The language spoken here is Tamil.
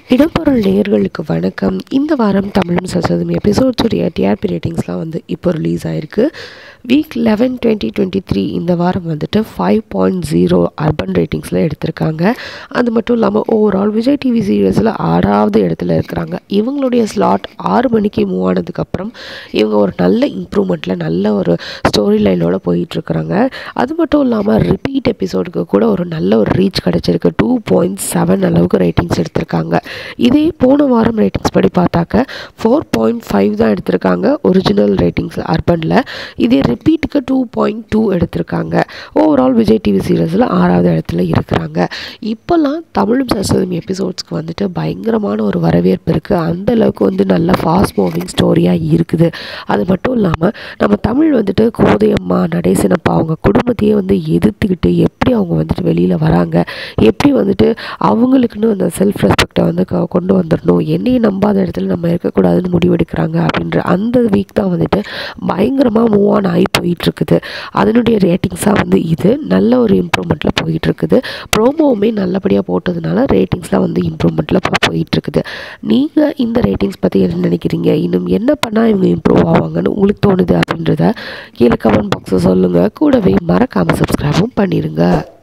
இடம்பொருள் நேயர்களுக்கு வணக்கம் இந்த வாரம் தமிழும் சசதும் எபிசோட்ஸுடைய டிஆர்பி ரேட்டிங்ஸ்லாம் வந்து இப்போ ரிலீஸ் ஆயிருக்கு week eleven twenty twenty three இந்த வாரம் வந்துட்டு ஃபைவ் பாயிண்ட் ஜீரோ அர்பன் ரேட்டிங்ஸில் எடுத்திருக்காங்க அது மட்டும் இல்லாமல் ஓவரால் விஜய் டிவி சீரியல்ஸில் ஆறாவது இடத்துல இருக்கிறாங்க இவங்களுடைய ஸ்லாட் ஆறு மணிக்கு மூவ் ஆனதுக்கப்புறம் இவங்க ஒரு நல்ல இம்ப்ரூவ்மெண்ட்டில் நல்ல ஒரு ஸ்டோரி லைனோட போயிட்டுருக்குறாங்க அது மட்டும் இல்லாமல் ரிப்பீட் எபிசோடுக்கு கூட ஒரு நல்ல ஒரு ரீச் கிடச்சிருக்கு டூ பாயிண்ட் செவன் அளவுக்கு ரேட்டிங்ஸ் எடுத்திருக்காங்க இதே போன வாரம் ரேட்டிங்ஸ் படி பார்த்தாக்க ஃபோர் பாயிண்ட் ஃபைவ் தான் எடுத்திருக்காங்க ஒரிஜினல் ரேட்டிங்ஸ் அர்பனில் இதே ரிப்பீட்டுக்கு டூ பாயிண்ட் டூ எடுத்திருக்காங்க ஓவரால் விஜய் டிவி சீரியல்ஸில் ஆறாவது இடத்துல இருக்கிறாங்க இப்போல்லாம் தமிழும் சரஸ்வதம் எபிசோட்ஸ்க்கு வந்துட்டு பயங்கரமான ஒரு வரவேற்பு இருக்குது அந்த அளவுக்கு வந்து நல்ல ஃபாஸ்ட் மூவிங் ஸ்டோரியாக இருக்குது அது மட்டும் இல்லாமல் நம்ம தமிழ் வந்துட்டு கோதையம்மா நடேசனப்பா அவங்க குடும்பத்தையே வந்து எதிர்த்துக்கிட்டு எப்படி அவங்க வந்துட்டு வெளியில் வராங்க எப்படி வந்துட்டு அவங்களுக்குன்னு அந்த செல்ஃப் ரெஸ்பெக்டை வந்து க- கொண்டு வந்துடணும் என்னையும் நம்பாத இடத்துல நம்ம இருக்கக்கூடாதுன்னு முடிவெடுக்கிறாங்க அப்படின்ற அந்த வீக் தான் வந்துட்டு பயங்கரமாக மூவ் ஆன் ஆகி போயிட்டுருக்குது அதனுடைய ரேட்டிங்ஸாக வந்து இது நல்ல ஒரு இம்ப்ரூவ்மெண்ட்டில் போயிட்டுருக்குது ப்ரோமோவுமே நல்லபடியாக போட்டதுனால ரேட்டிங்ஸ்லாம் வந்து இம்ப்ரூவ்மெண்ட்டில் போயிட்டுருக்குது நீங்கள் இந்த ரேட்டிங்ஸ் பற்றி என்ன நினைக்கிறீங்க இன்னும் என்ன பண்ணால் இவங்க இம்ப்ரூவ் ஆவாங்கன்னு உங்களுக்கு தோணுது அப்படின்றத கீழே கமெண்ட் பாக்ஸில் சொல்லுங்கள் கூடவே மறக்காமல் சப்ஸ்கிரைபும் பண்ணிடுங்க